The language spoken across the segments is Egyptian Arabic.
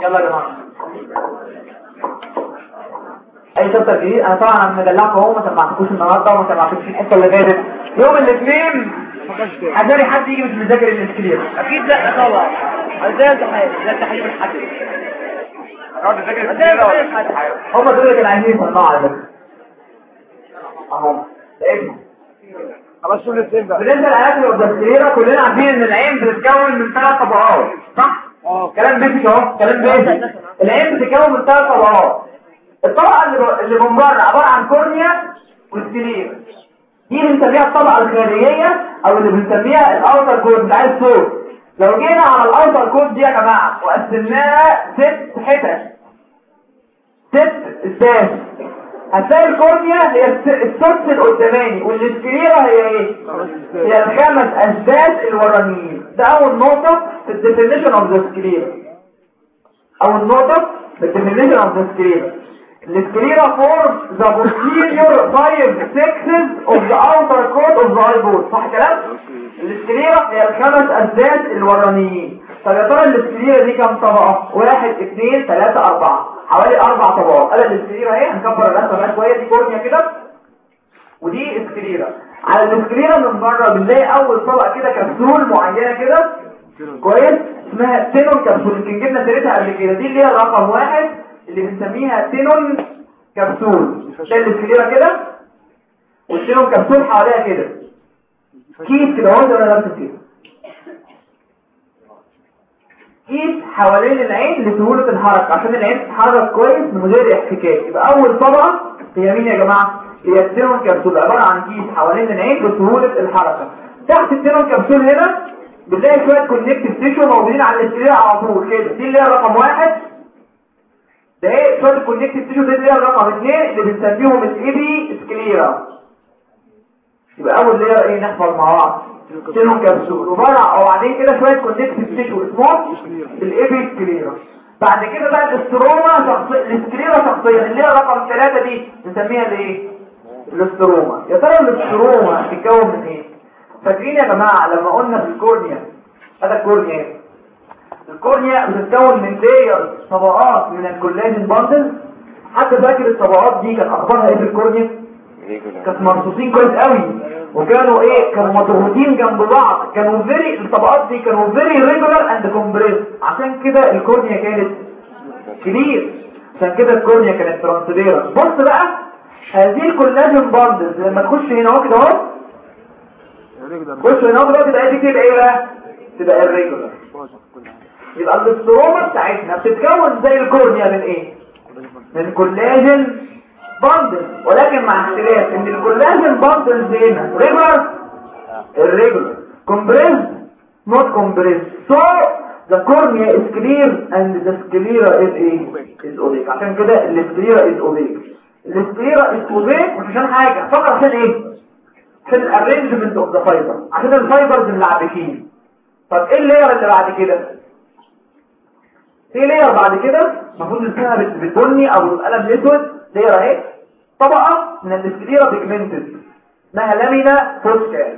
يلا يا جماعه اي شابتر جديد انا طبعا مدلعكم اهو ما سمعتكوش النهارده وما سمعتكوش الحصه اللي فاتت يوم الاثنين حذاري حد يجي مش مذاكر الاسكلير اكيد لا طبعا ازاي التحاليل ازاي التحاليل الحدث اقعد اذاكر ازاي السيرة التحاليل الحدث هم دول اللي كانوا عايزين يسمعوا على فكره اهو لقيتهم خلاص شوف الاثنين بقى بالنسبه للعلاج الاسكليرا كلنا عارفين ان العين بتتكون من ثلاث طبقات صح اه كلام بيسك اهو كلام بيسك العين بتتكون من ثلاث طبقات الطبقه اللي ب- اللي من بره عباره عن كورنيا والسكليرا دي بنسميها الطبقه الخارجيه او اللي بنسميها الاوتر كود بتاع الصوت لو جينا على الاوتر كود دي يا جماعه وقسمناها ست حتت ست اساس هتلاقي الكورنيا هي الس- السدس القداماني والسكليرا هي ايه هي الخمس اساس الورانيين ده اول نقطه في الديفينيشن اوف ذا سكليرا اول نقطه في الديفينيشن اوف ذا سكليرا السكليرا فورم ذا posterior five sixes of the outer coat of the eyeball صح كلام السكليرا هي الخمس اساس الورانيين طب يا ترى السكليرا دي كام طبقه واحد اثنين ثلاثة اربعة حوالي اربع طبقات قال السكليرا اهي هنكبر الرسمه بقى شويه دي كورنيا كده ودي اسكليرا على الاسكليرا من بره بنلاقي اول طبقه كده كبسول معينه كده كويس اسمها تينون كبسول يمكن جبنا سيرتها قبل كده دي اللي هي رقم واحد اللي بنسميها تينون كبسول شايل الاسكليرا كده والتينون كبسول حواليها كده كيس كده اهو زي ما انا لابس كده كيس حوالين العين لسهولة الحركة عشان العين تتحرك كويس من غير احتكاك يبقى أول طبقة هي مين يا جماعة؟ هي التيرون كبسول عبارة عن كيس حوالين العين لسهولة الحركة تحت التيرون كبسول هنا بتلاقي شوية كونكتيف تيشو موجودين على الاسترير على طول كده دي اللي هي رقم واحد ده ايه شوية الكونكتيف تيشو دي اللي هي رقم اثنين اللي بنسميهم الايبي سكليرا يبقى أول لير ايه نحفظ مع بعض تيرون كبسول وبرع وبعدين كده شوية كونكتيف تيشو اسمهم الايبي سكليرا بعد كده بقى الاستروما شخصية السكليرا شخصيا اللي هي رقم ثلاثة دي نسميها الايه الاستروما يا ترى الاستروما تتكون من ايه فاكرين يا جماعة لما قلنا في الكورنيا هذا الكورنيا ايه الكورنيا بتتكون من لاير طبقات من الكولاجين باندل حد فاكر الطبقات دي كان اخبارها ايه في الكورنيا كانت مرصوصين كويس قوي وكانوا ايه كانوا مضغوطين جنب بعض كانوا فيري الطبقات دي كانوا فيري ريجولار اند كومبريس عشان كده الكورنيا كانت كبير عشان كده الكورنيا كانت ترانسليرا بص بقى هذه الكولاجين باندلز لما تخش هنا اهو كده اهو خش هنا اهو دلوقتي تبقى دي تبقى ايه بقى تبقى الريجولار يبقى الاستروما بتاعتنا بتتكون زي الكورنيا من ايه من كولاجين باندل ولكن مع اختلاف ان الكولاجين باندلز هنا ريجولار الريجولار كومبريس not compressed so the cornea is clear and the sclera is ايه is opaque عشان كده السكليرا is opaque السكليرا is opaque مش عشان حاجة فقط عشان ايه عشان الارينجمنت اوف ذا فايبر عشان الفايبرز ملعبكين طب ايه اللير اللي بعد كده في لير بعد كده المفروض اسمها بال- بالبني او القلم الاسود لير اهي طبقه من السكليرا بيجمنتد اسمها لامينا فوسكا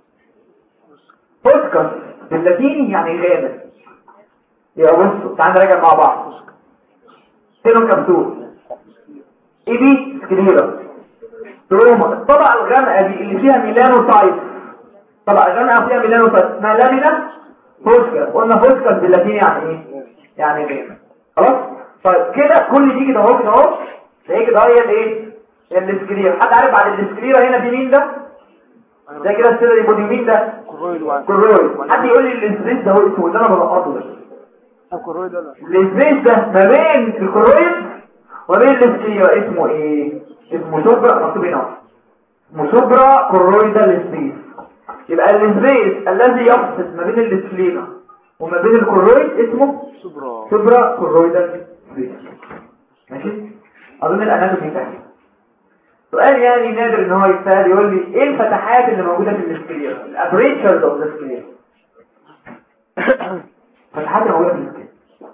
فوسكا باللاتيني يعني غابه يبقى بصوا تعالوا نراجع مع بعض سينو كبسول ايه دي سكليرا تروما الطبقه الغامقه دي اللي فيها ميلانو تايب طبقه غامقه فيها ميلانو تايب اسمها لامينا فوسكا قلنا فوسكا باللاتيني يعني ايه يعني غامق خلاص طيب كده كل دي كده اهو كده اهو تلاقي كده هي الايه هي السكليرا حد عارف بعد السكليرا هنا في مين ده ده كده السيلر يبقى مين ده كرويد وعن كرويد حد يقول لي الاسبريس ده هو اسمه اللي انا بنقطه ده كرويد ولا الاسبريس ده ما بين الكرويد وما بين السكليرا اسمه ايه اسمه سوبرا مكتوب هنا أهو. اسمه سوبرا كرويدال سبيس يبقى السبيس الذي يفصل ما بين السكليرا وما بين الكرويد اسمه سوبرا سوبرا كرويدال سبيس ماشي اظن الاناتومي سهل سؤال يعني نادر ان هو يسأل يقول لي ايه الفتحات اللي موجودة في الاسكلير الابريتشرز اوف الاسكلير فتحات اللي موجودة في الاسكلير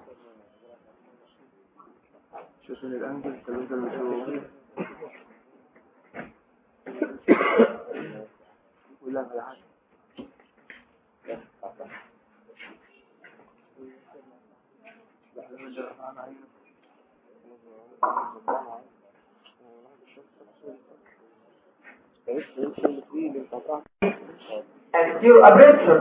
شوف الانجل بالنسبه للمشروع ولا على حاجه anterior aperture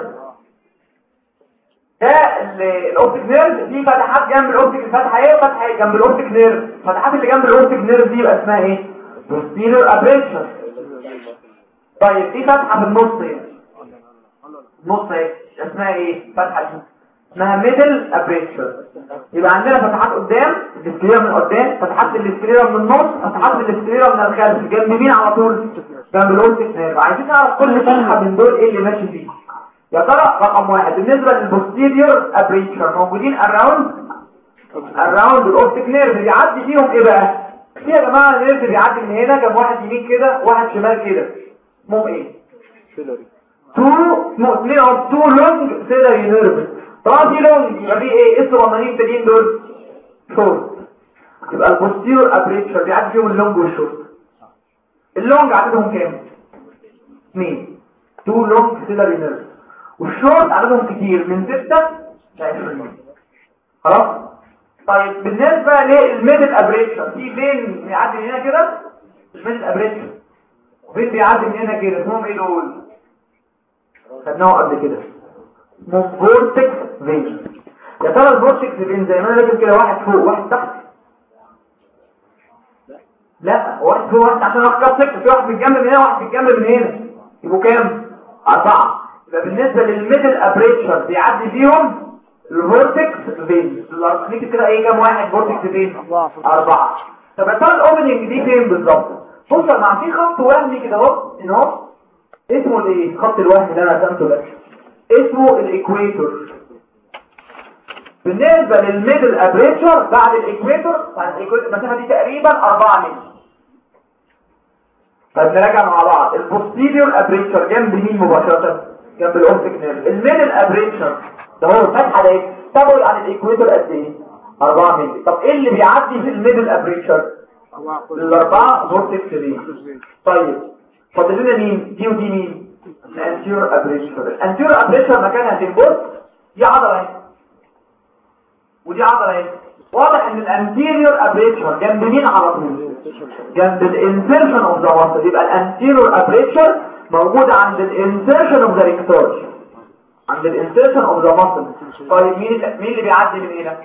ده ال- الاوبتيك نيرف دي فتحات جنب الاوبتيك الفتحه ايه وفتحه ايه جنب الاوبتيك نيرف الفتحات اللي جنب الاوبتيك نيرف دي يبقى اسمها ايه posterior aperture طيب دي فتحه في النص ايه نص ايه اسمها ايه فتحه دي اسمها ميدل ابريتشر يبقى عندنا فتحات قدام الاسكليرا من قدام فتحات الاسكليرا من النص فتحات الاسكليرا من الخلف جنب مين على طول جنب الاوبتيك نيرف عايزين نعرف كل فتحه من دول ايه اللي ماشي فيه يا ترى رقم واحد بالنسبه للبوستيريور ابريتشر موجودين اراوند اراوند الاوبتيك نيرف بيعدي فيهم ايه بقى في يا جماعه نيرف بيعدي من هنا كان واحد يمين كده واحد شمال كده اسمهم ايه تو اسمه اثنين او تو لونج سيلري نيرف طبعا في لونج يبقى في ايه ايه الصغننين التانيين دول شورت يبقى البوستيريور ابريتشر بيعدي فيهم اللونج والشورت اللونج عددهم كام اثنين تو لونج سيلري نيرف والشورت عددهم كتير من 6 ل 20 خلاص طيب بالنسبه للميدل ابريتشر في فين بيعدي من هنا كده الميدل ابريتشر وفين بيعدي من هنا كده اسمهم ايه دول خدناه قبل كده اسمهم فورتكس فين يا ترى الفورتكس فين زي ما انا راكب كده واحد فوق واحد تحت لا واحد فوق واحد عشان واحد كده في واحد بيتجنب من هنا واحد بيتجنب من هنا يبقوا كام أربعة يبقى بالنسبة للميدل ابريتشر بيعدي فيهم الفورتكس فين نكتب كده ايه كام واحد فورتكس فين أربعة طب يا ترى الاوبننج دي فين بالظبط بص يا جماعه في خط وهمي كده اهو ان اهو اسمه الايه خط الوهم اللي انا رسمته ده اسمه الايكويتور بالنسبة للميدل ابريتشر بعد الايكويتور بعد الايكويتور المسافة دي تقريبا 4 متر طيب نراجع مع بعض البوستيريور ابريتشر جنب مين مباشرة جنب الاوبتيك نيرف الميدل ابريتشر ده هو الفتحة ده ايه تبعد عن الايكويتور قد ايه 4 متر طب ايه اللي بيعدي في الميدل ابريتشر الاربعة فورتكس دي طيب فاضل لنا مين دي ودي مين الانتيور ابريتشر الانتيور ابريتشر مكانها فين بص دي عضلة اهي ودي عضلة اهي واضح ان الانتيريور ابريتشر جنب مين على طول جنب الانسيرشن اوف ذا واسل يبقى الانتيريور ابريتشر موجود عند الانسيرشن اوف ذا ريكتور عند الانسيرشن اوف ذا ماسل طيب مين اللي مين اللي بيعدي من هنا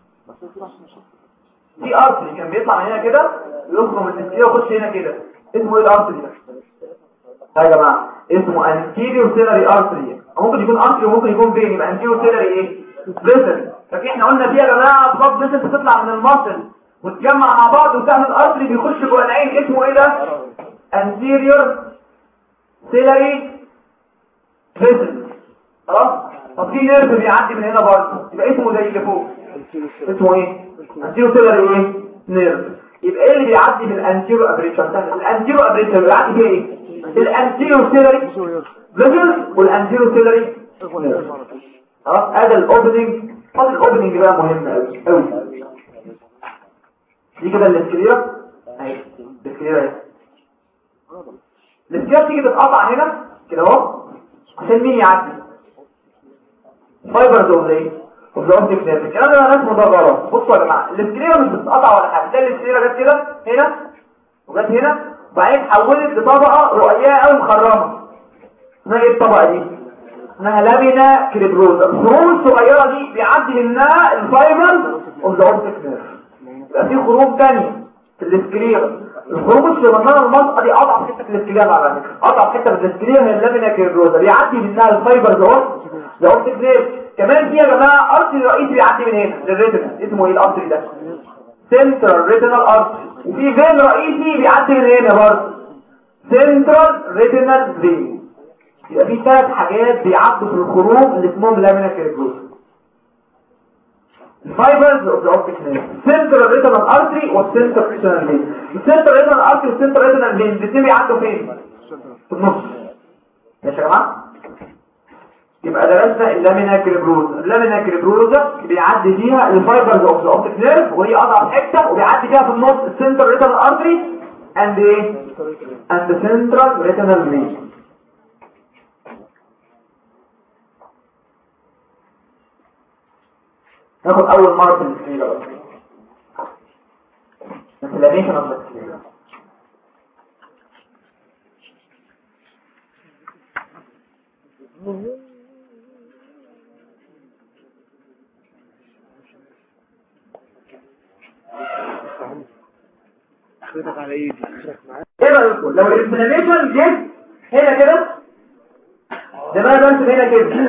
في ارتري كان بيطلع من هنا كده يخرج من الانتيريور ويخش هنا كده اسمه ايه الارتري ده يا جماعه اسمه انتيريور سيلري ارتري ممكن يكون ارتري وممكن يكون فين يبقى انتيريور سيلري ايه فيسل ففي احنا قلنا دي يا جماعه بلاد فيسل بتطلع من الماسل وتجمع مع بعض وتعمل ارتري بيخش جوه العين اسمه ايه ده انتيريور سيلري فيسل خلاص طب في نيرف بيعدي من هنا برضه يبقى اسمه زي اللي فوق اسمه ايه انتيريور سيلري ايه نيرف يبقى ايه اللي بيعدي من الانتيريور ابريتشر الانتيريور ابريتشر بيعدي فيه ايه الانتيريور سيلري فيسل والانتيريور سيلري نيرف خلاص ادي الاوبننج فاضل الاوبننج بقى مهم قوي قوي دي كده الاسكليرا اهي الاسكليرا اهي الاسكليرا تيجي تتقطع هنا كده اهو عشان مين يعدي فايبرز اوف ايه اوف ذا اوبتيك نيرف الكلام ده انا رسمه ده غلط بصوا يا جماعه الاسكليرا مش بتتقطع ولا حاجه ده الاسكليرا جت كده هنا وجت هنا وبعدين اتحولت لطبقه رقيقه قوي مخرمه اسمها ايه الطبقه دي اسمها لامينا كريبروزا الخروم الصغيرة دي بيعدي منها الفايبر اوف ذا اوبتيك نيرف يبقى في خروم تانية في الاسكليرا الخروم الصغيرة المنطقة دي اضعف حتة في الاسكليرا على فكرة اضعف حتة في الاسكليرا هي اللامينا كريبروزا بيعدي منها الفايبر ذا اوبتيك نيرف كمان في يا جماعة ارتري رئيسي بيعدي من هنا للريتنا اسمه ايه الارتري ده سنترال ريتينال ارتري وفي فين رئيسي بيعدي من هنا برضه سنترال ريتينال فين يبقى في ثلاث حاجات بيعدوا في الخروج اللي اسمهم لامينا كيرجوز الفايبرز اوف ذا اوبتيك نيرف سنترال ريتينال ارتري والسنترال ريتينال فين السنترال ريتينال ارتري والسنترال ريتينال فين الاثنين بيعدوا فين في النص ماشي يا جماعه يبقى درسنا اللامينا كريبروز اللامينا كريبروز بيعدي فيها الفايبرز اوف ذا اوبتيك نيرف وهي اضعف حته وبيعدي فيها في النص السنترال ريتينال ارتري اند ايه اند سنترال ريتينال فين ناخد اول مرض في السكليرا بقى inflammation of the sclera اخرتك على ايدي اخرك معايا ايه رايكم لو الانفلاميشن جه هنا كده ده بقى برسم هنا كده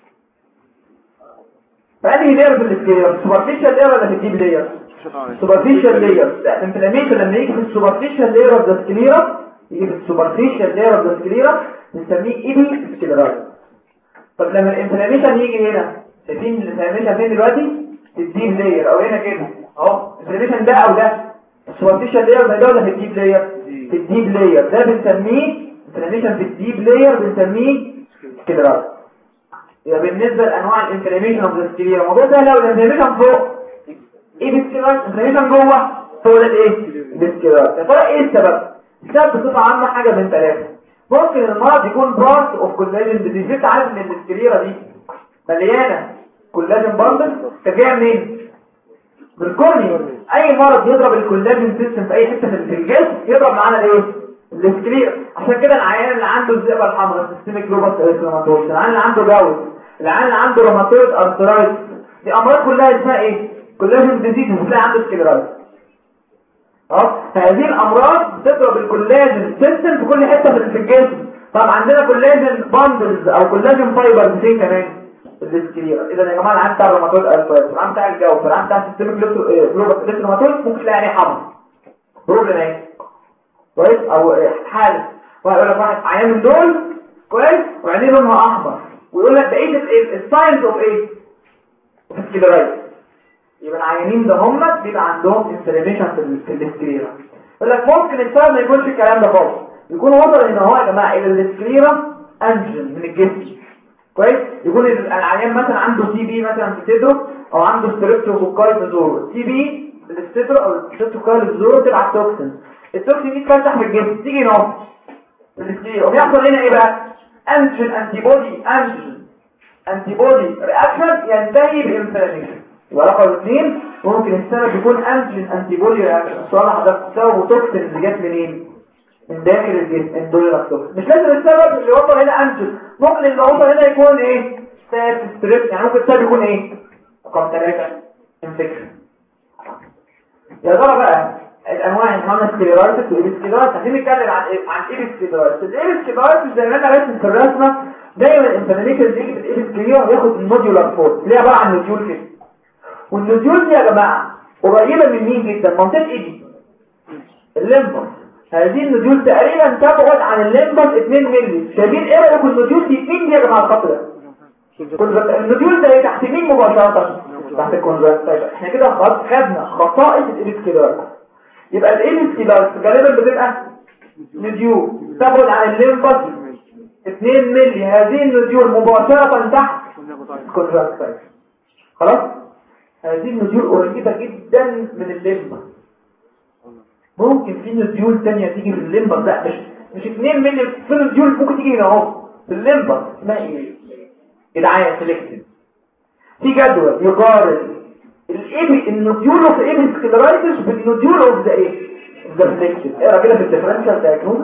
فانهي لير في السكليرا سوبرفيشال لير ولا في الديب لير سوبرفيشال لير الانفلاميشن لما يجي في السوبرفيشال لير اوف ذا سكليرا يجي في السوبرفيشال لير اوف ذا سكليرا بنسميه ايدي سكليرايز طب لما الانفلاميشن يجي هنا شايفين الانفلاميشن فين دلوقتي في الديب لير او هنا كده اهو الانفلاميشن ده او ده السوبرفيشال لير ده ولا في الديب لير في الديب لير ده بنسميه انفلاميشن في الديب لير بنسميه سكليرايز يبقى بالنسبه لانواع الانفلاميشن اوف ذا سكليرا الموضوع ده لو الانفلاميشن فوق ايه بالسكليرايز انفلاميشن جوه هو ده الايه بالسكليرايز يا ترى ايه السبب السبب بصفه عامه حاجه من ثلاثه ممكن المرض يكون بارت اوف كولاجين ديزيز انت عارف ان السكليرا دي مليانه كولاجين باندل جايه منين من الكورنيا اي مرض يضرب الكولاجين سيستم في اي حته في الجسم يضرب معانا الايه السكليرا عشان كده العيان اللي عنده الذئبه الحمراء سيستميك لوبس اريثروماتوز العيان اللي عنده جاوز العيان اللي عنده روماتويد ارثرايتس دي امراض كلها اسمها ايه كولاجين ديزيز هتلاقي عنده سكليرايز اه فهذه الامراض بتضرب الكولاجين سيستم في كل حته في الجسم طب عندنا كولاجين باندلز او كولاجين فايبرز فين كمان في السكليرا اذا يا جماعه العيان بتاع الروماتويد ارثرايتس العيان بتاع الجوز العيان بتاع السيستميك لوبس اريثروماتوز ممكن تلاقي عينيه حمراء بروبلم ايه كويس او حالة واحد يقول لك واحد عيان من دول كويس وعينيه لونها احمر ويقول لك ده ايه الساينز اوف ايه السكليرايز يبقى العيانين ده هم بيبقى عندهم انفلاميشن في في السكليرا يقول لك ممكن السبب ما يكونش الكلام ده خالص يكون وصل ان هو يا جماعه الى السكليرا انجن من الجسم كويس يكون العيان مثلا عنده سي بي مثلا في صدره او عنده ستريبتوكوكاي في زوره سي بي في الصدر او الستريبتوكوكاي في زوره تبع توكسين التوكسين دي تفتح في الجسم تيجي هنا في السكليرا وبيحصل هنا ايه بقى انجن انتي بودي انجن انتي بودي رياكشن ينتهي بانفلاميشن يبقى رقم اثنين ممكن السبب يكون انجن انتي بودي رياكشن السؤال حضرتك سببه توكسين اللي جت منين من داخل الجسم اندوليرا توكسين مش لازم السبب اللي وصل هنا انجن ممكن اللي وصل هنا يكون ايه ستاف ستريب يعني ممكن السبب يكون ايه رقم ثلاثة انفكشن يا ترى بقى الانواع الهانا سكليرايتس والايبسكليرايتس عايزين نتكلم عن إيه؟ عن الايبسكليرايتس الايبسكليرايتس زي ما انا راسم في الرسمه دايما الانفلاميشن اللي يجي في الايبسكليرا بياخد النوديولار فورم اللي هي عباره عن نوديول كده والنوديول دي يا جماعه قريبه من مين جدا منطقه ايه دي الليمبر هذه النوديول تقريبا تبعد عن الليمبر 2 مللي شايفين ايه رايكم النوديول دي مين دي يا جماعه الخط ده النوديول ده تحت مين مباشره تحت الكونجكتيفا احنا كده خلاص خدنا خصائص الايبسكليرايتس يبقى الايبسكليرايتس غالبا بتبقى نوديول تبعد عن الليمبر 2 مللي هذه النوديول مباشره تحت الكونجكتيفا خلاص هذه النوديول قريبة جدا من الليمبر ممكن في نوديول تانية تيجي من الليمبر لا مش مش 2 مللي في نوديول ممكن تيجي هنا اهو في الليمبر اسمها ايه جدعان سيلكتد في جدول يقارن الايبي النوديول اوف ايبي سكلرايتس بالنوديول اوف ذا ايه ذا فليكشن اقرا كده في الديفرنشال دايجنوز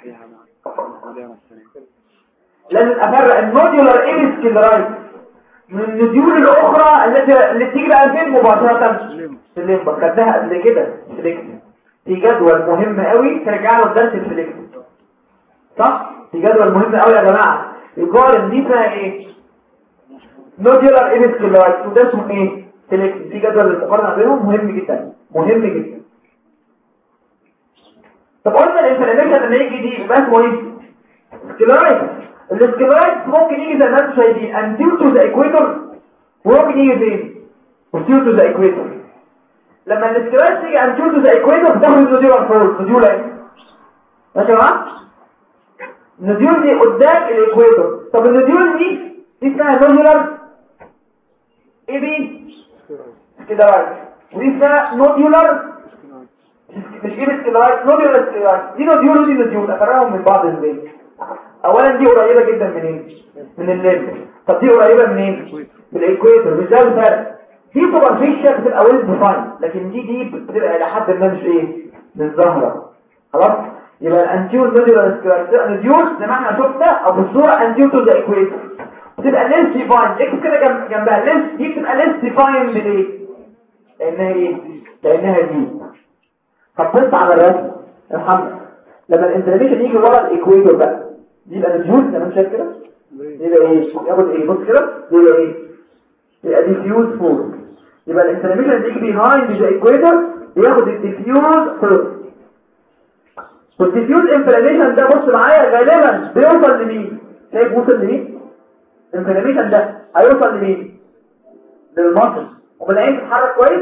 لازم افرق النوديولار ايبي سكلرايتس من النوديول الاخرى التي اللي بتيجي بقى فين مباشره في الليمبر خدناها قبل كده سيلكتد في جدول مهم قوي ترجع له درس السيلكتد صح في جدول مهم قوي يا جماعه يقارن دي فيها ايه نوديولار ايبي سكلرايتس وده اسمه ايه سيلكتد في جدول المقارنه بينهم مهم جدا مهم جدا طب قلنا الانفلاميشن لما يجي دي يبقى اسمه ايه سكلرايتس السكلرايتس ممكن يجي زي ما انتم شايفين انتيو تو ذا ايكويتور وممكن يجي فين انتيو تو ذا ايكويتور لما السكلرايتس يجي انتيو تو ذا ايكويتور بتاخد النوديولار فورس نوديول ايه ماشي يا جماعه النوديول دي قدام الايكويتور طب النوديول دي دي اسمها نوديولار ايه دي سكلرايتس ودي اسمها نوديولار مش ايه سكلرايتس نوديولار سكلرايتس دي نوديول ودي نوديول افرقهم من بعض ازاي اولا دي قريبة جدا منين من الليمب طب دي قريبة منين من الايكويتور مش ده الفرق في سوبرفيشال بتبقى ويل ديفاين لكن دي دي بتبقى الى حد ما مش ايه مش ظاهره خلاص يبقى الانتيور ميديولار سكليروز زي ما احنا شفنا او بالصوره انتيور تو ذا ايكويتور بتبقى ليس ديفاين اكتب كده جنب جنبها ليس دي بتبقى ليس ديفاين بالايه لانها ايه لانها دي فبص على الرسم الحمد لما الانترفيشن يجي ورا الايكويتور بقى دي يبقى الجول زي ما انت شايف كده يبقى ايه ياخد ايه بص كده يبقى ايه يبقى ديفيوز فور يبقى الانفلاميشن اللي يجي بيهايند ذا ايكويتور بياخد الديفيوز فور والديفيوز انفلاميشن ده بص معايا غالبا بيوصل لمين شايف وصل لمين الانفلاميشن ده هيوصل لمين للمصل وبالعين تتحرك كويس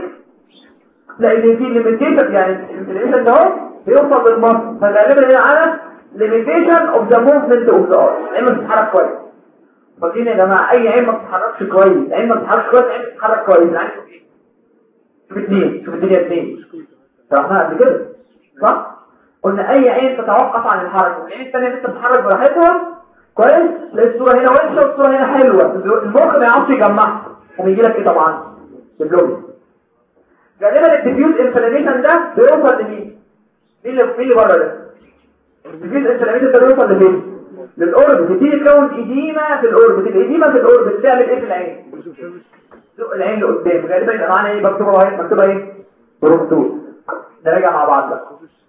لان في ليميتيشن يعني الانفلاميشن ده اهو بيوصل للمصل فغالبا هنا على limitation of the movement of the arm العين ما بتتحرك كويس فاكرين يا جماعه اي عين ما بتتحركش كويس العين ما بتتحركش كويس العين بتتحرك كويس العين شوف اثنين شوف الدنيا اثنين شرحناها قبل كده صح قلنا اي عين تتوقف عن الحركه والعين الثانيه لسه بتتحرك براحتها كويس تلاقي الصوره هنا وحشه والصوره هنا حلوه المخ ما يعرفش يجمعها وبيجي لك ايه طبعا باللوجيك غالبا الديفيوز انفلاميشن ده بيوصل لمين مين اللي مين اللي بره ده الديفيوز انفلاميشن ده بيوصل لفين للاوربت بتيجي تكون ايديما في الاوربت الايديما في الاوربت بتعمل ايه في العين زق العين لقدام غالبا يبقى معانا ايه مكتوبه اهي مكتوبه ايه بروكتور نراجع مع بعض بقى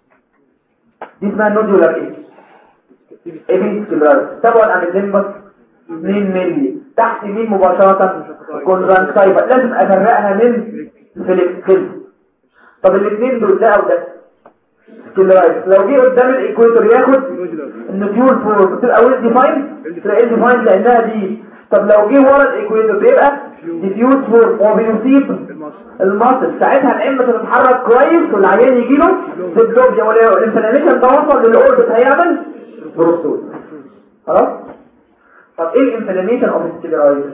دي اسمها نودولار ايه ايبن سكلار تبعد عن الليمبس 2 مللي تحت مين مباشرة كونجنكتيفا لازم افرقها من فيليكسيل طب الاثنين دول ده او ده سكلرايز لو جه قدام الايكويتور ياخد النوديول فور بتبقى ويل ديفاين تلاقي ديفاين لانها دي طب لو جه ورا الايكويتور بيبقى ديفيوز فور وبيصيب المصل ساعتها العين تتحرك كويس والعيان يجي له سيبلوبيا ولا الانفلاميشن ده وصل للاوربت هيعمل بروستول خلاص طب ايه الانفلاميشن اوف السكليرايز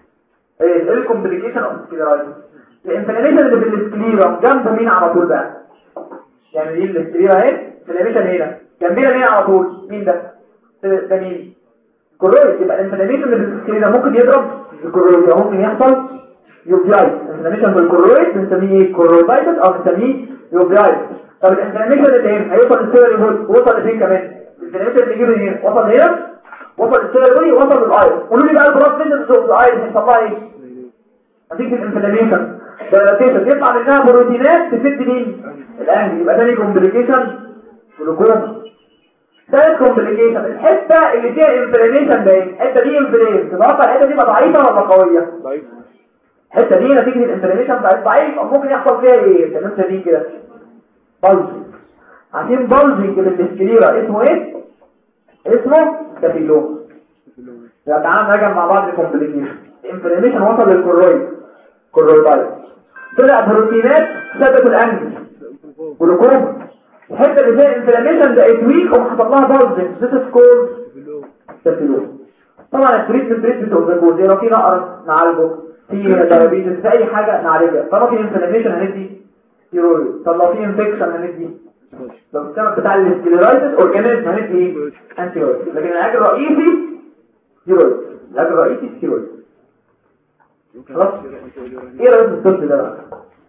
ايه الكومبليكيشن اوف السكليرايز الانفلاميشن اللي في السكليرا جنبه مين على طول بقى يعني دي السكليرا اهي الانفلاميشن هنا جنبنا مين على طول مين ده ده مين كورويد يبقى الانفلاميشن اللي في السكليرا ممكن يضرب الكورويد او ممكن يحصل يوبيايت الانفلاميشن بالكورويد بنسميه ايه كورويدايتس او بنسميه يوبيايت طب الانفلاميشن اللي هنا هيوصل للسيري بول وصل لفين كمان الانفلاميشن اللي يجي هنا وصل هنا وصل للسيري بول وصل للاير قولوا لي بقى البروست فيزنس اوف الاير هيحصل لها ايه نتيجه الانفلاميشن دايلاتيشن يطلع منها بروتينات تسد مين الانجل يبقى تاني كومبليكيشن جلوكوما ثالث كومبليكيشن الحته اللي فيها انفلاميشن ده الحته دي انفلام تتوقع الحته دي ضعيفه ولا قويه ضعيف الحته دي نتيجه الانفلاميشن بقت ضعيف او ممكن يحصل فيها ايه الكلام دي كده بلجنج عشان بلجنج بالسكليرا اسمه ايه اسمه كابيلوم يبقى تعالى نراجع مع بعض الكومبليكيشن الانفلاميشن وصل للكورويد كورويدايت طلع بروتينات ثبت الانجل جلوكوما الحته اللي فيها انفلاميشن بقت ويك وحصل لها بلجنج ذس از كولد كابيلوم طبعا التريتمنت تريتمنت اوف ذا كوز لو في نقرس نعالجه في دايابيتس في اي حاجه نعالجها طالما في انفلاميشن هندي ستيرويد طب لو في انفكشن هندي لو السبب بتاع السكليرايتس اورجانيزم هندي ايه انتيرويد لكن العلاج الرئيسي ستيرويد العلاج الرئيسي ستيرويد خلاص ايه رايك في الطب ده بقى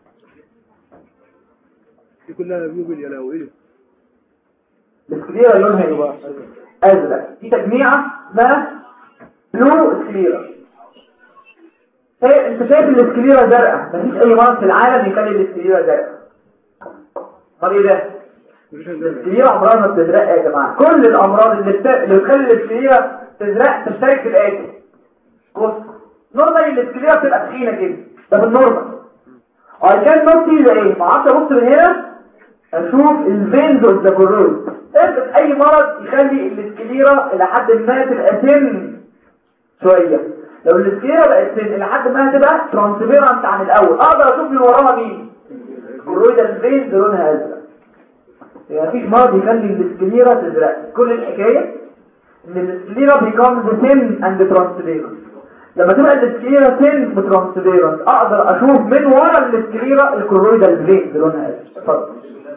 دي كلها بيوبل يا لو ايه السكليرا لونها ايه ازرق في تجميعه اسمها بلو سكليرا هي انت شايف الاسكليرا زرقاء مفيش اي مرض في العالم يخلي الاسكليرا زرقاء طب ايه ده الاسكليرا عمرها ما بتزرق يا جماعه كل الامراض اللي بت... اللي بتخلي الاسكليرا تزرق تشترك في الاتي بص نورمالي الاسكليرا بتبقى تخينه كده ده بالنورمال I can not see the ايه ما اعرفش ابص من هنا اشوف الفينز اوف ذا كورويد افرض اي مرض يخلي الاسكليرا الى حد ما تبقى سن شويه لو الاسكليرا بقت سن الى حد ما تبقى ترانسبيرنت عن الاول اقدر اشوف من وراها مين الكورويد الفينز لونها ازرق يعني مفيش مرض يخلي الاسكليرا تزرق كل الحكايه ان الاسكليرا becomes thin and transparent لما تبقى الاسكليرا thin وترانسبيرنت اقدر اشوف من ورا الاسكليرا الكورويد الفينز لونها ازرق اتفضل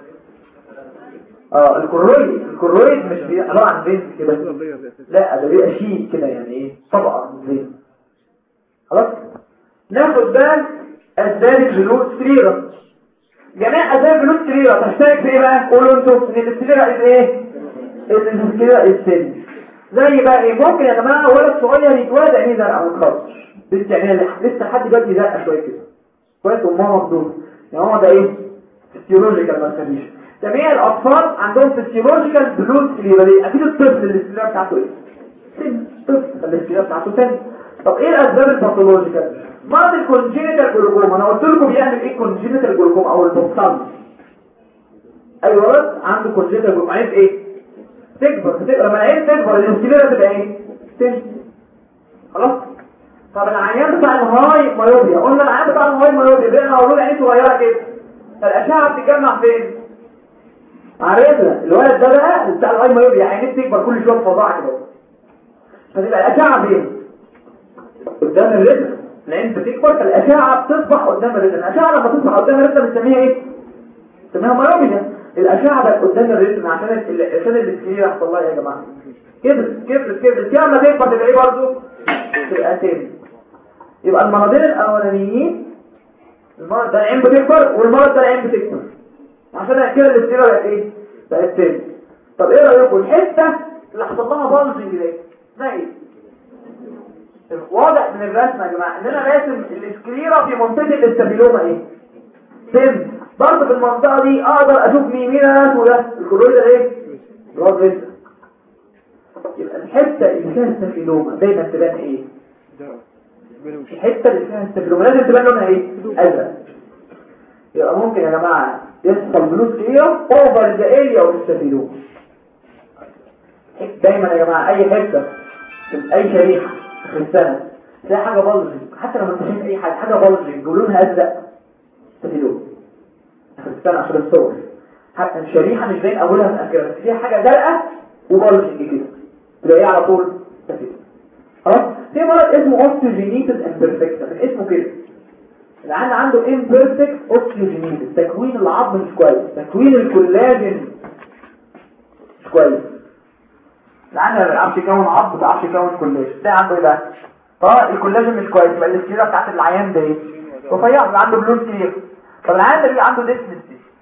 اه الكرويد الكرويد مش بيبقى عباره عن فين كده لا ده بيبقى شيء كده يعني ايه طبقه من فين خلاص ناخد بقى اسباب البلوت سريرة جميع اسباب البلوت سريرة تشترك في ايه بقى قولوا انتوا ان السريرة ايه السريرة السن زي بقى ايه ممكن يا جماعه ولد صغير يتولد عينيه زرقاء ما تخافش لسه عينيه لسه لحد دلوقتي زرقاء شويه كده كويس وامها مبدوله يعني هو ده ايه فيسيولوجيكال ما تخافيش جميع الاطفال عندهم فيسيولوجيكال بلوت سريرة اكيد الطفل اللي السريرة بتاعته ايه سن طفل اللي السريرة بتاعته سن طب ايه الاسباب الباثولوجيكال مرض الكونجينيتال جلوكوما انا قلت لكم بيعمل ايه كونجينيتال جلوكوما او البطال اي ولد عنده كونجينيتال جلوكوما عايز ايه تكبر تكبر لما العين تكبر الانسولين تبقى ايه تمشي خلاص طب العيان بتاع الهاي مايوبيا قلنا العيان بتاع الهاي مايوبيا بقى اقول عين صغيره كده فالاشعه بتتجمع فين عرفنا الولد ده بقى بتاع الهاي مايوبيا عينيه بتكبر كل شويه فظاعه كده فتبقى الاشعه فين قدام الرجل العين بتكبر فالاشعه بتصبح قدام الرجل الاشعه لما تصبح قدام الرجل بنسميها ايه بنسميها مايوبيا الاشعه بقت قدام الرجل عشان ال- عشان الاسكليه يحصل لها يا جماعه كبرت كبرت كبرت كده لما تكبر تبقى ايه برضه تبقى تاني يبقى المرضين الاولانيين المرض ده العين بتكبر والمرض ده العين بتكبر عشان كده الاسكليه بقت ايه بقت تاني طب ايه رايكم الحته اللي حصل لها بلجنج دي اسمها ايه واضح من الرسمه يا جماعه ان انا راسم الاسكليرا في منطقه الاستابيلوما ايه سن برضه في المنطقه دي اقدر اشوف مين مين انا وده الكلوريد ده ايه راد لسه يبقى الحته اللي فيها استابيلوما دايما تبان ايه الحته اللي فيها استابيلوما لازم تبان لونها ايه ازرق يبقى ممكن يا جماعه يحصل بلوز كلير اوفر ذا اريا اوف استابيلوما دايما يا جماعه اي حته في اي شريحه في السنه تلاقي حاجه بلجنج حتى لما انت شايف اي حاجه حاجه بلجنج ولونها ازرق استابيلوما في السنه عشان الصور حتى الشريحه مش باين اولها من اخرها بس فيها حاجه زرقاء وبلجنج كده تلاقيه على طول استابيلوما خلاص في مرض اسمه اوستيوجينيتس امبرفكتا من اسمه كده العيان عنده امبرفكت اوستيوجينيتس تكوين العظم مش كويس تكوين الكولاجين مش كويس العيان ما بيعرفش يكون عظم ما بيعرفش يكون كولاجين ده عنده ايه بقى اه الكولاجين مش كويس يبقى السكيره بتاعت العيان ده ايه رفيع يبقى عنده بلون كتير طب العيان ده بيبقى عنده ديسمس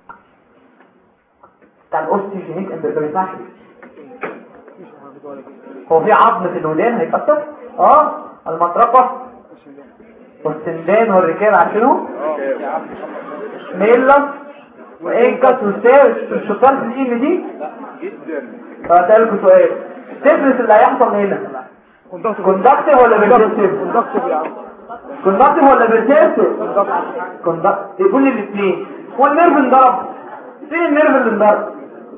بتاع الاوستيوجينيك امبرفكت ما ينفعش هو في عظم في الودان هيتأثر اه المطرقة والسندان والركاب عارفينه ميلا وانكس والساوس الشطار في الإيم دي فأسألكوا سؤال تفرس اللي هيحصل هنا كوندكتيف ولا بيرسيستيف كوندكتيف ولا بيرسيستيف كوندكتيف يقول لي الاثنين هو النيرف انضرب فين النيرف اللي انضرب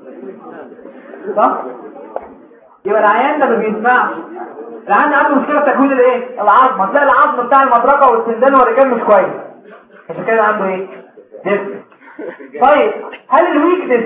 صح يبقى العيان ده ما بيسمعش العيان عنده مشكله في تكوين الايه العظم هتلاقي العظم بتاع المطرقه والسندان والرجال مش كويس عشان كده عنده ايه ديسك طيب هل الويكنس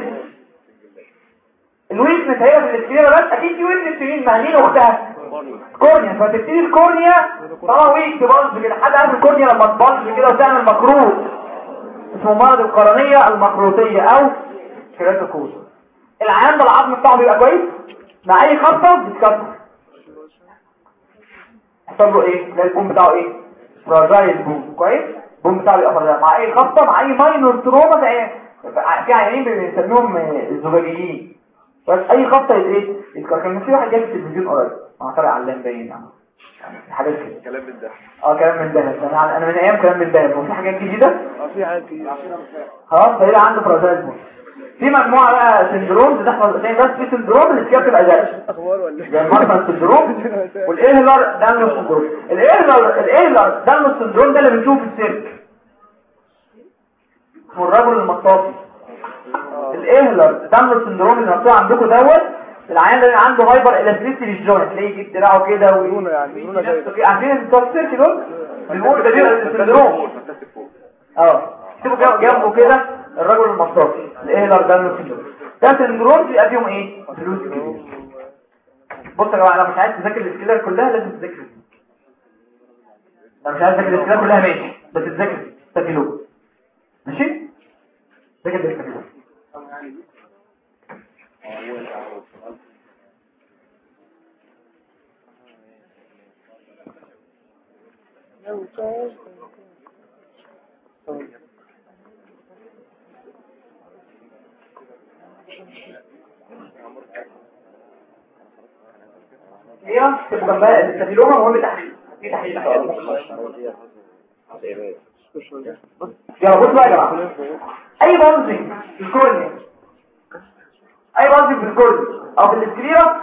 الويكنس هي في الاسكليرا بس اكيد في ويكنس في مين معنين اختها كورنيا فتبتدي الكورنيا طبعا ويك تبلج كده حد عارف الكورنيا لما تبلج كده وتعمل مكروت اسمه مرض القرنيه المكروتيه او كيراتوكوز العيان ده العظم بتاعه بيبقى كويس مع اي خبطه بتكسر يحصل له ايه ده البوم بتاعه ايه فراجايل بوم كويس البوم بتاعه بيبقى فراجايل مع اي خبطه مع اي ماينور تروما في عين- في عيانين بنسميهم آه، الزجاجيين بس اي خبطه يت- ايه يتكسر كان في واحد جاي في التلفزيون قريب اه طالع علام باين يعني حاجات كده كلام من ده اه كلام من دهب انا انا من ايام كلام من دهب وفي حاجات جديده اه في حاجات كتير خلاص فهي عنده فراجايل بوم في مجموعه بقى سندروم بتحصل زي بس في سندروم اللي كده بتبقى زي اخبار ولا زي المارفان سندروم والايهلر دانلو سندروم الايهلر الايهلر دانلو سندروم ده اللي بنشوفه في السيرك اسمه الرجل المطاطي الايهلر دانلو سندروم اللي مكتوب عندكم دوت العيان ده عنده هايبر الكتريسيتي للجوينت تلاقيه يجيب دراعه كده مرونة يعني، مرونة ويجي نفسه كده. عارفين بتوع السيرك دول بنقول ده بيبقى السندروم اه اكتبوا جنب- جنبه كده الرجل المطاطي الايهلر دانلو سندروم ده سندروم بيبقى فيهم ايه فلوس كتير بص يا جماعه لو مش عايز تذاكر الاسكيلر كلها لازم تذاكر لو مش عايز تذاكر الاسكيلر كلها ماشي بس تذاكر تفيلو ماشي ذاكر الاسكيلر السكليرا تبقوا جنبها الاستافيلوما مهم تحليل في تحليل يلا بصوا بقى يا جماعه اي بلجنج في الكورنيا اي بلجنج في الكورنيا او في السكليرا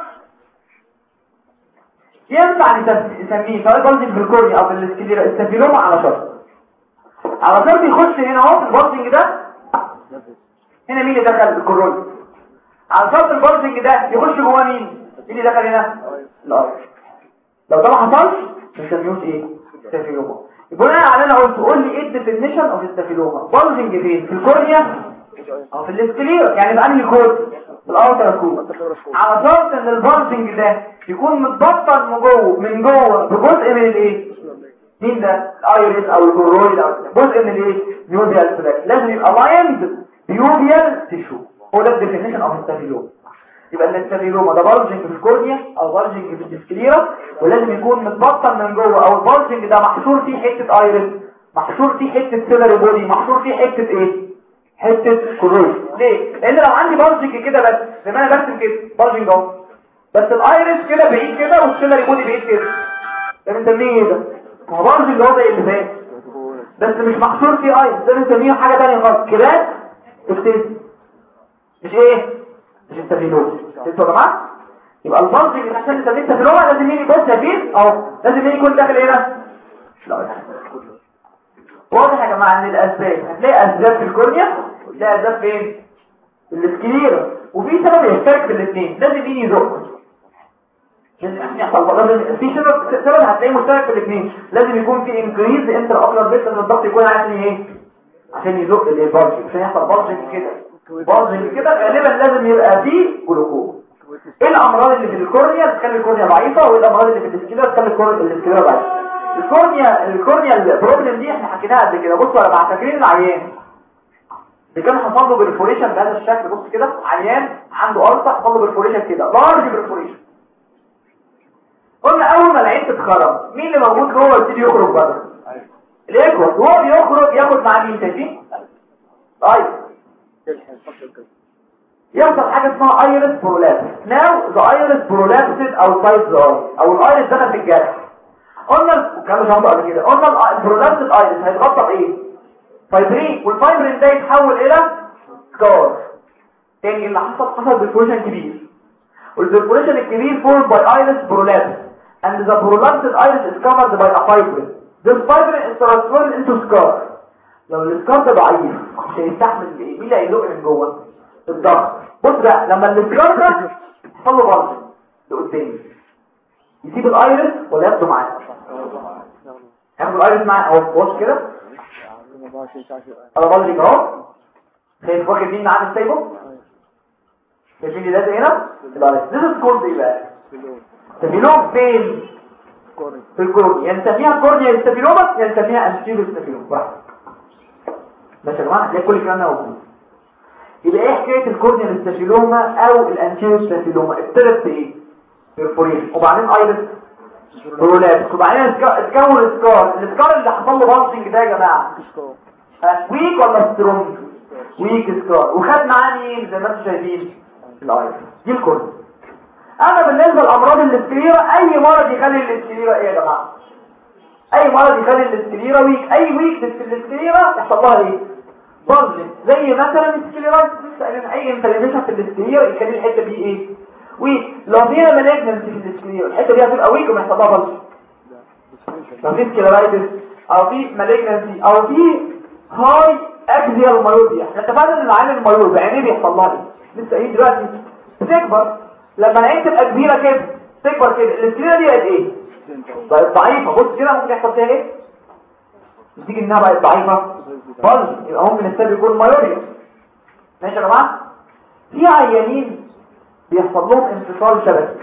ينفع نسم- نسميه سواء بلجنج في الكورنيا او في السكليرا استافيلوما على شرط على شرط يخش هنا اهو في البلجنج ده هنا مين اللي دخل الكورونا على شرط البلجنج ده يخش جوه مين مين اللي دخل هنا الارض لو ده ما حصلش ما نسميهوش ايه ستافيلوما بناء على اللي انا قلت قول لي ايه الديفينيشن اوف ستافيلوما بلجنج فين في الكورنيا او في الاسكليرا يعني في انهي كود في الاوتر كود على شرط ان البلجنج ده يكون متبطن من جوه من جوه بجزء من الايه مين ده الايريس او الكورويد او جزء من الايه نيوبيال تراك لازم يبقى لايند بيوبيال تيشو هو ده الديفينيشن اوف ستافيلوما يبقى الاستافيلوما ده بلجنج في الكورنيا او بلجنج في السكليرا ولازم يكون متبطن من جوه او البلجنج ده محشور فيه حته ايريس محشور فيه حته سيلري بودي محشور فيه حته ايه حته كرويد ليه لان لو عندي بلجنج كده بس زي ما انا برسم كده بلجنج اهو بس الايريس كده بعيد كده والسيلري بودي بعيد كده ده بنسميه ايه ده ما هو بلجنج هو زي اللي فات بس مش محشور فيه ايريس ده بنسميه حاجه ثانيه خالص كده تفتيز مش ايه مش التفيلوما انتوا يا جماعه يبقى البلجنج اللي عشان نسميه التفيلوما لازم يجي بص شايفين اهو لازم يجي يكون داخل ايه ده لا واضح يا جماعه ان الاسباب هتلاقي اسباب في الكورنيا وتلاقي اسباب فين في السكليرا وفي سبب يشترك في الاثنين لازم مين يزق لازم عشان يحصل لازم في سبب سبب هتلاقيه مشترك في الاثنين لازم يكون في انكريز انتر اوكلر بيت ان الضغط يكون عشان ايه عشان يزق البلجنج عشان يحصل بلجنج كده بلجنج كده غالبا لازم يبقى فيه جلوكوز ايه الامراض اللي في الكورنيا بتخلي الكورنيا ضعيفه وايه الامراض اللي في السكليرا بتخلي الكورنيا السكليرا ضعيفه الكورنيا الكورنيا البروبلم دي احنا حكيناها قبل كده بصوا يا جماعه فاكرين العيان اللي كان حصل له برفوريشن بهذا الشكل بص كده عيان عنده ألسر حصل له برفوريشن كده لارج برفوريشن قلنا اول ما العين تتخرج مين اللي موجود جوه يبتدي يخرج بره الايكوس وهو بيخرج ياخد معاه مين شايفين طيب يحصل حاجه اسمها ايرس برولابس ناو ذا ايرس برولابسد اوتسايد ذا اي او الايرس دخل في الجرح قلنا الكلام ده شرحته قبل كده قلنا البرولابسد ايرس هيتغطى بايه فايبرين والفايبرين ده يتحول الى سكار تاني اللي حصل حصل بالفوريشن كبير والبرفوريشن الكبير formed by iris prolapse and the prolapsed iris is covered by a fibrin this fibrin is transformed into scar لو السكار ده ضعيف مش هيستحمل ايه مين اللي هيزق من جوه الضغط بص بقى لما السكار ده يحصل له بلج لقدام يسيب الايرس ولا ياخده معاه ياخد الايرس معاه اهو بص كده انا بلجك اهو شايف واخد مين معاه سايبه شايفين اللي لازق هنا الايرس this is called ايه بقى ستافيلوم فين في الكورنيا ينتفيها الكورنيا الستافيلوما ينتفيها انستيريو ستافيلوما براحتك ماشي يا جماعه هتلاقي كل الكلام ده موجود يبقى ايه حكايه الكورنيا الستافيلوما او الانتيريو ستافيلوما ابتدت بايه بيرفوريشن وبعدين ايرس برولابس وبعدين اتك- اتكون سكار السكار اللي حصل له بانشنج ده يا جماعه ها، ويك ولا سترونج ويك سكار وخد معاه مين زي ما انتم شايفين الايرس دي الكورنيا اما بالنسبه لامراض الاسكليرا اي مرض يخلي الاسكليرا ايه يا جماعه اي مرض يخلي الاسكليرا ويك اي ويك في الاسكليرا يحصل لها ايه بلج زي مثلا السكليرايتس لسه قايلين اي انفلاميشن في الاسكليرا يخلي الحته دي ايه ويك لو فيها مالجنسي في الاسكليرا الحته دي هتبقى ويك وما يحصل لها بلج لو في سكليرايتس او في مالجنسي او في هاي اكزيال مايوبيا احنا اتفقنا ان العين المايوب عينيه بيحصل لها ايه لسه ايه دلوقتي بتكبر لما العين تبقى كبيره كده تكبر كده الاسكليرا دي قد ايه بقت ضعيفه بص كده ممكن يحصل فيها ايه تيجي انها بقت ضعيفه بلج يبقى ممكن السبب يكون مايوبيا ماشي يا جماعه في عيانين بيحصل لهم انفصال شبكي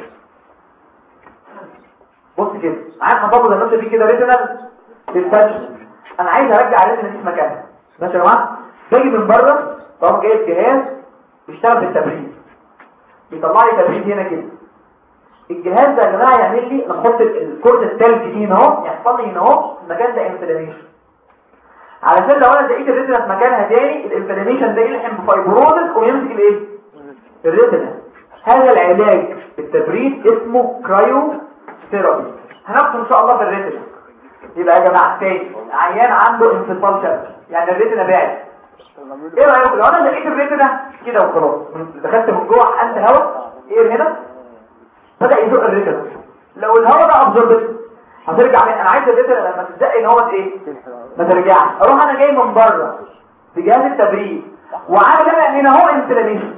بص كده معاك حصل زي ما انت في كده ريتنال ديستنشن انا عايز ارجع الريتنال دي في مكانها ماشي يا جماعه باجي من بره طب جايب جهاز بيشتغل بالتبريد بيطلع لي تبريد هنا كده الجهاز ده يا جماعه يعمل لي نحط الكورت التلج دي هنا اهو يحصل لي هنا اهو المكان ده انفلاميشن علشان لو انا لقيت الريتنا في مكانها تاني الانفلاميشن ده يلحم بفايبروزس ويمسك الايه الريتنا هذا العلاج بالتبريد اسمه كرايو ثيرابي هناخده ان شاء الله في الريتنا يبقى يا جماعه تاني عيان عنده انفصال شبكي يعني الريتنا بعد ايه رايكم لو انا لقيت الريتنا كده وخلاص دخلت من جوه انت هواء ايه هنا بدا يزق الريتنا لو الهواء ده ابزوربت هترجع من انا عايز الريتنا لما تزق ان هو ايه ما ترجعش اروح انا جاي من بره بجهاز التبريد وعامل انا هنا اهو انفلاميشن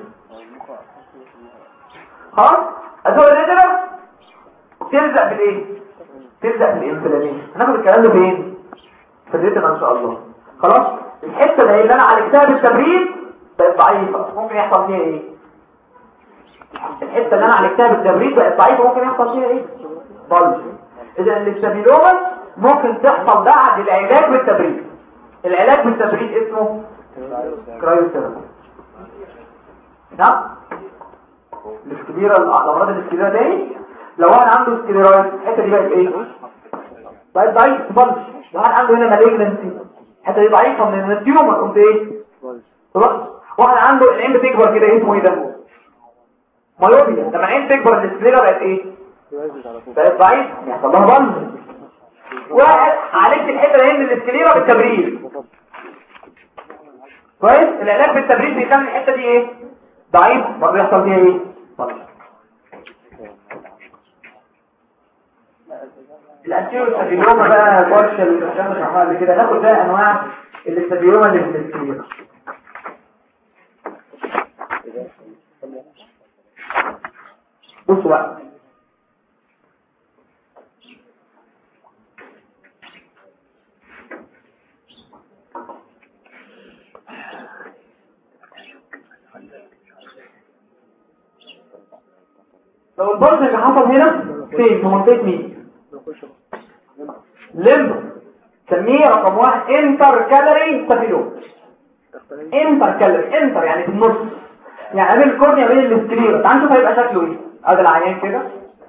خلاص ازق الريتنا تلزق بالايه تلزق بالانفلاميشن هناخد الكلام ده فين في الريتنا ان شاء الله خلاص الحته اللي اللي انا عالجتها بالتبريد بقت ضعيفه ممكن يحصل فيها ايه الحته اللي انا عالجتها بالتبريد بقت ضعيفه ممكن يحصل فيها ايه بلج اذا الاستابيلوما ممكن تحصل بعد العلاج بالتبريد العلاج بالتبريد اسمه كرايوثيرابي نعم السكليرا الامراض السكليرا تاني لو واحد عنده سكليرايد الحته دي بقت ايه بقت ضعيف بلج لو واحد عنده هنا مالجنسي الحته دي ضعيفه من التيومر قمت ايه خلاص واحد عنده العين بتكبر كده اسمه ايه ده مايوبيا لما العين تكبر السكليرا بقت ايه بقت ضعيف يحصل لها بلج واحد عالجت الحته دي من السكليرا بالتبريد كويس العلاج بالتبريد بيخلي الحته دي ايه ضعيف برضه يحصل فيها ايه بلج الانتيروستابيلوما بقى بارشل عشان نشرحها قبل كده ناخد بقى انواع الاستابيلوما اللي في السكليرا بصوا بقى لو البرد اللي حصل هنا فين في منطقه مين لمب سميه رقم واحد انتر كالوري ستافيلوم انتر كالوري انتر يعني في النص يعني بين الكورنيا بين السكليرا تعال نشوف هيبقى شكله ايه ادي العيان كده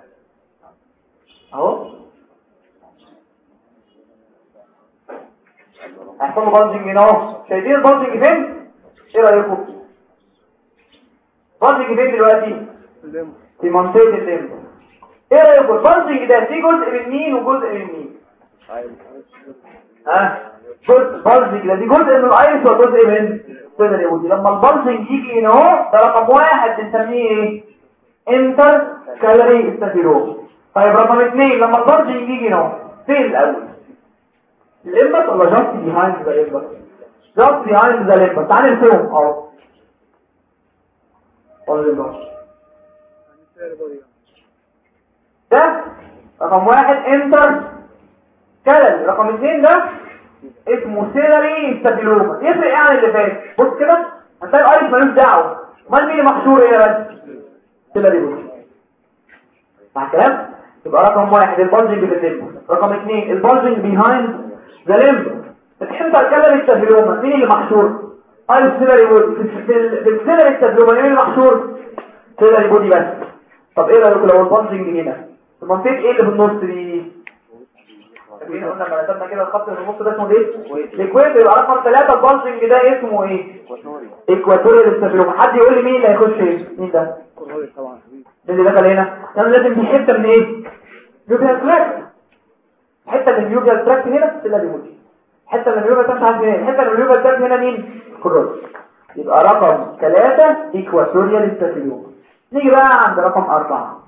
اهو هيحصل له بلجنج هنا اهو شايفين البلجنج فين ايه رايكم بلجنج فين دلوقتي الليمب في منطقه الليمب ايه رايكم البلجنج ده في جزء من مين وجزء من مين ها جزء بلجنج ده دي جزء من الايرس وجزء من صدر يهودي لما البلجنج يجي هنا اهو ده رقم واحد بنسميه ايه انتر كالوري ستافيلوم طيب رقم اثنين لما البلجنج يجي هنا اهو فين الاول الليمبس ولا جاست بيهايند ذا ليمبس جاست بيهايند ذا ليمبس تعال نرسمهم اهو قول لي ده رقم واحد انتر كلل رقم اثنين ده اسمه سيلري ستابيلوما يفرق ايه عن اللي فات بص كده هتلاقي الايس ملوش دعوه امال مين اللي محشور ايه بس سيلري بص مع الكلام يبقى رقم واحد البلجنج في الليمب رقم اثنين البلجنج بيهايند ذا ليمب الانتر كلل ستابيلوما مين اللي محشور ايس سيلري بودي في في السيلري ستابيلوما مين اللي محشور سيلري بودي بس طب ايه رايكم لو البلجنج هنا في منطقه ايه اللي في النص دي فاكرين قلنا لما رسمنا كده الخط اللي في النص ده اسمه ايه الاكويتور يبقى رقم 3 البلجنج ده اسمه ايه ايكواتوريال ستافيلوما حد يقول لي مين اللي هيخش هنا مين ده كورنيا طبعا مين اللي دخل هنا كان لازم في حته من ايه يوبيال تراكت حته من اليوبيال تراكت هنا سيلا ليموتي حته من اليوبيال تراكت هنا مين حته من اليوبيال تراكت هنا مين كروس يبقى رقم 3 ايكواتوريال ستافيلوما نيجي بقى عند رقم 4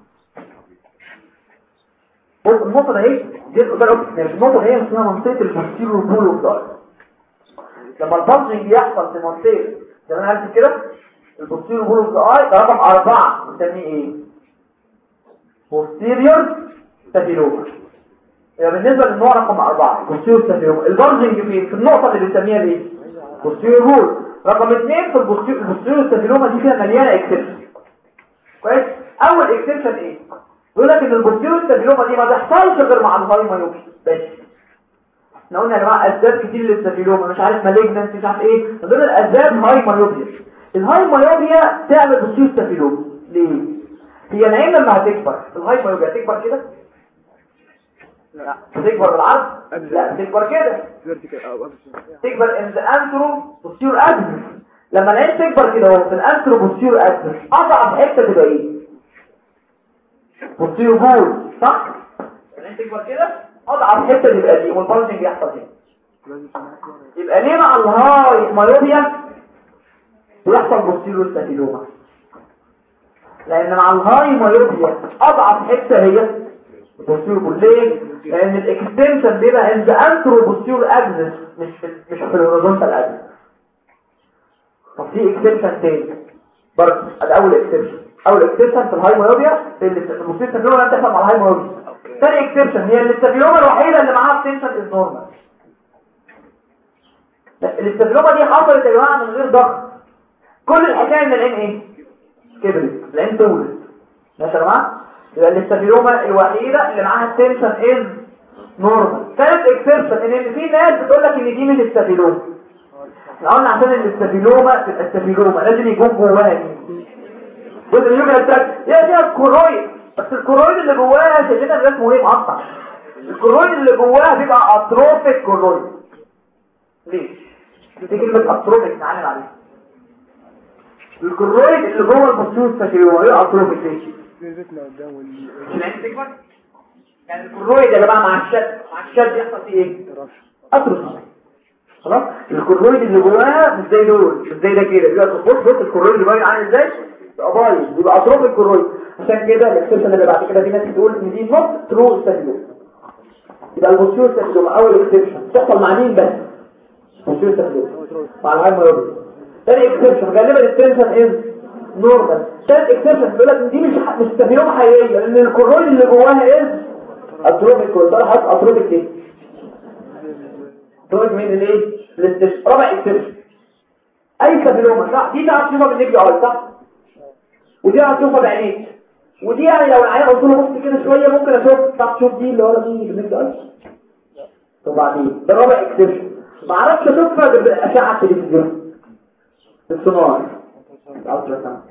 بص النقطة ده ايه؟ دي النقطة النقطة دي اسمها منطقة البوستيرو بول اوف داي لما البلجنج يحصل في منطقة زي ما انا قلت كده البوستيرو بول اوف داي ده رقم أربعة بنسميه ايه؟ بوستيريور ستافيلوما يبقى بالنسبة للنوع رقم أربعة بوستيريور ستافيلوما البلجنج فين؟ في النقطة اللي بنسميها ايه؟ بوستيريور بول رقم اثنين في البوستيريور البوستيريور ستافيلوما دي فيها مليانة اكسبشن كويس؟ أول اكسبشن ايه؟ يقول لك ان البوستيرو ستافيلوما دي ما تحصلش غير مع الهايمايوبي بس احنا قلنا يا جماعه اسباب كتير للستافيلوما مش عارف مالجنانس مش عارف ايه من ضمن الاسباب هايمايوبيا الهايمايوبيا تعمل بوستيرو ستافيلوما ليه هي العين لما هتكبر الهايمايوبيا هتكبر كده لا تكبر بالعرض لا تكبر كده فيرتيكال او تكبر ان ذا انترو بوستيرو ادمس لما العين تكبر كده اهو في الانترو بوستيرو ادمس اصعب حته تبقى ايه بوستيرو بول صح العين تكبر كده اضعف حته تبقى دي والبالجنج يحصل هنا يبقى ليه مع الهاي مايوبيا بيحصل بوستيرو ستافيلوما لان مع الهاي مايوبيا اضعف حته هي بوستيرو ليه لان الاكستنشن بيبقى ان ذا انترو بوستيرو اكسس مش في مش في الهوريزونتال اكسس طب في اكستنشن تاني برضه ادي اول اكستنشن اول اكستنشن في الهاي مايوبيا اللي البوستيرو ستافيلوما بتحصل مع الهاي مايوبيا ثاني اكستنشن هي الاستافيلوما الوحيده اللي معاها اكستنشن از نورمال الاستفلومة دي حصلت يا جماعة من غير ضغط كل الحكاية ان العين ايه كبرت العين طولت ماشي يا جماعة يبقى الاستفلومة الوحيدة اللي معاها التنشن از نورمال ثالث اكسبشن ان في ناس بتقول لك ان دي من الاستفلومة احنا قلنا عشان الاستفلومة تبقى استفلومة لازم يكون جواها مين جزء من اليوم التاك يا دي الكرويد بس الكرويد اللي جواها شايفين الرسم وهي مقطع الكرويد اللي جواها بيبقى اتروفيك كرويد ليه دي كلمة اتروفيك نعلم عليها الكرويد اللي جوه البطيوس فاكرينه ايه اتروفيك ليه جايبتنا قدام وال مش العين تكبر يعني الكرويد يا جماعه مع الشد مع الشد يحصل فيه ايه اتروفي خلاص الكرويد اللي جواها مش زي دول مش زي ده كده بيبقى بص بص الكرويد اللي باين عامل ازاي بيبقى بايظ بيبقى اتروفي الكرويد عشان كده الاكسبشن اللي بعد كده في ناس بتقول ان دي نوت ترو ستابيلوم يبقى البوستيريور ستابيلوم اول اكسبشن تحصل مع مين بس بوستيريور ستابيلوم مع الهاي مايوبي تاني اكسبشن غالبا التنشن از نورمال ثالث اكسبشن بيقول لك إن دي مش مش ستابيلوم حقيقيه لان الكرويد اللي جواها از اتروفيك كرويد صار حاطط اتروفيك ليه اتروفيك مين الايه الاستش رابع اكسبشن اي ستابيلوما صح دي تعرف تشوفها بالنجم اول صح ودي تعرف تشوفها بعينيك ودي يعني لو العيان قلت له بص كده شويه ممكن اشوف تعرف تشوف دي اللي ورا دي بالنجم اول طب بعدين ده رابع اكسبشن ما اعرفش اشوفها غير بالاشعه التلفزيون السونار الالتراساوند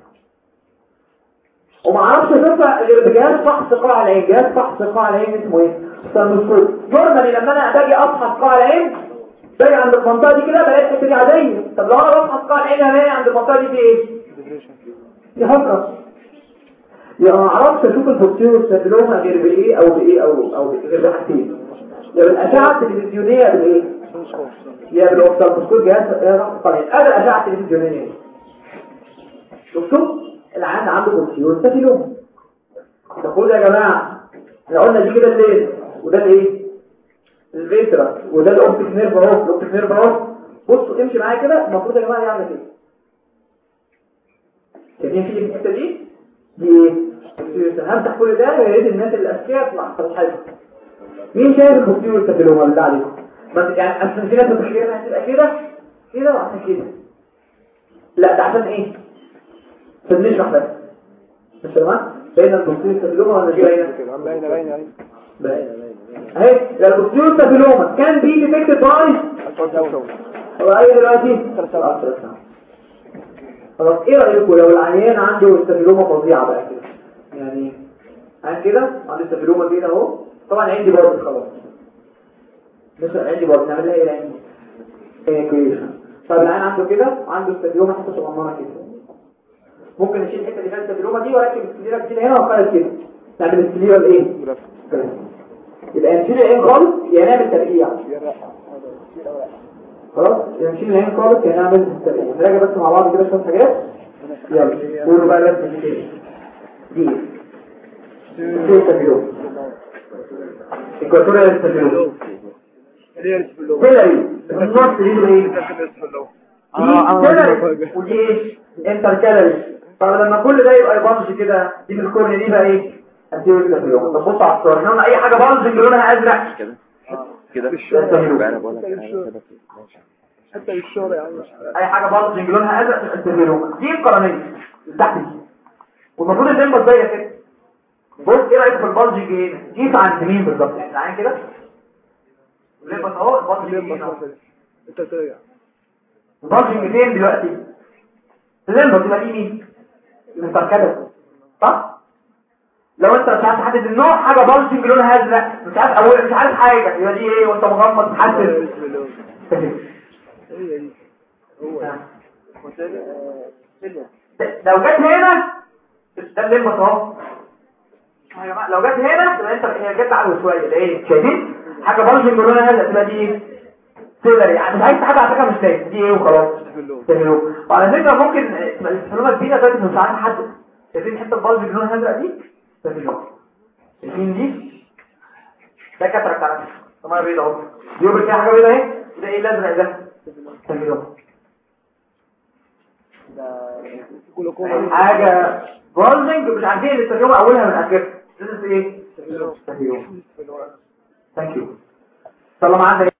وما اعرفش اشوفها غير بجهاز فحص قاع العين جهاز فحص قاع العين اسمه ايه ستاموسكوب نورمالي لما انا باجي افحص قاع العين باجي عند المنطقه دي كده بلاقي الحته دي عاديه طب لو انا بفحص قاع العين هلاقي عند المنطقه دي في ايه دي هكرس يبقى ما اعرفش اشوف البوستيريور ستابيلوما غير بايه او بايه او او غير بحاجتين يا بالاشعه التلفزيونيه بالايه يا بالاوفتالموسكوب جهاز يا رحمة طبعا ادي الاشعه التلفزيونيه شفتوا العيان عنده بوستيريور ستابيلوما تقول يا جماعه احنا قلنا دي كده الليل وده الايه الفيترا وده الاوبتيك نيرف اهو الاوبتيك نيرف اهو بصوا امشي معايا كده المفروض يا جماعه يعمل كده شايفين في الحته دي دي ايه همسح كل ده ويا ريت الناس الاذكياء تطلع تصحيح مين شايف البوستيريور ستابيلوما اللي عليكم ما يعني اصل في ناس متخيله هتبقى كده كده وعشان كده لا ده عشان ايه عشان نشرح بس مش تمام بين البوستيريور ستابيلوما ولا مش باينه باينه باينه اهي باينه اهي ده البوستيريور ستابيلوما كان بي ديتكتد باي هو ايه دلوقتي الألتراساوند. خلاص ايه رايكم لو العيان عنده ستابيلوما فظيعه بقى كده يعني عن كده عنده ستابيلوما كده اهو طبعا عندي برضه خلاص مثلا عندي برضه نعمل لها ايه العين ايكويشن طب العيان عنده كده عنده ستابيلوما حته صغننه كده ممكن نشيل الحته اللي فيها الستابيلوما دي واركب السليره كده هنا واخلي كده نعمل السليره الايه يبقى نشيل العين خالص يا نعمل ترقيع خلاص يبقى نشيل العين خالص يا نعمل ترقيع نراجع بس مع بعض كده شويه حاجات يلا قولوا بقى الرسم دي دي دي ستابيلوما ايكواتوريال ستابيلوما اللي هي السبلوم هيلاري النص دي ايه اه دي كالوري ودي ايه انتر كالوري طب لما كل ده يبقى يبانج كده دي في الكورن دي بقى ايه انتيريور ستابيلوما طب بص على الصور احنا قلنا اي حاجه بانج لونها ازرق كده كده ستابيلوما. انا بقول لك انا كده حتى بالشهر يا عم اي حاجه بانج لونها ازرق تبقى ستابيلوما دي القرنيه اللي تحت دي والمفروض الليمبا زي كده بص ايه رايك في البالجنج هنا جيت عند مين بالظبط يعني تعالى كده الليمبا اهو البالجنج هنا اهو. انت ترجع البالجنج فين دلوقتي الليمبا تبقى دي مين الانتركالر صح لو انت مش عارف تحدد النوع حاجه بالجنج لونها ازرق مش عارف اول مش عارف حاجه يبقى دي ايه وانت مغمض تحدد السبلوم هي دي هو لو جت هنا ده الليمبا اهو يا جماعه لو جت هنا تبقى انت هي جت عالي شويه ليه شايفين حاجه بلجنج لونها هذا تبقى دي ايه تقدر يعني مش عايز حاجه على فكره مش لاقي دي ايه وخلاص تهلو وعلى فكره ممكن تبقى الاستفهامات كبيره لدرجه انه مش عارف حد شايفين حته البلجنج لونها ازرق دي تهلو شايفين دي ده كاتراكت على فكره طبعا بيضاء اهو يوبر فيها حاجه بيضاء اهي ده ايه الازرق ده تهلو جلوكوما حاجه بولجنج مش عارفين نستخدمها اولها من اخرها ده ايه ثانك يو طالما عندك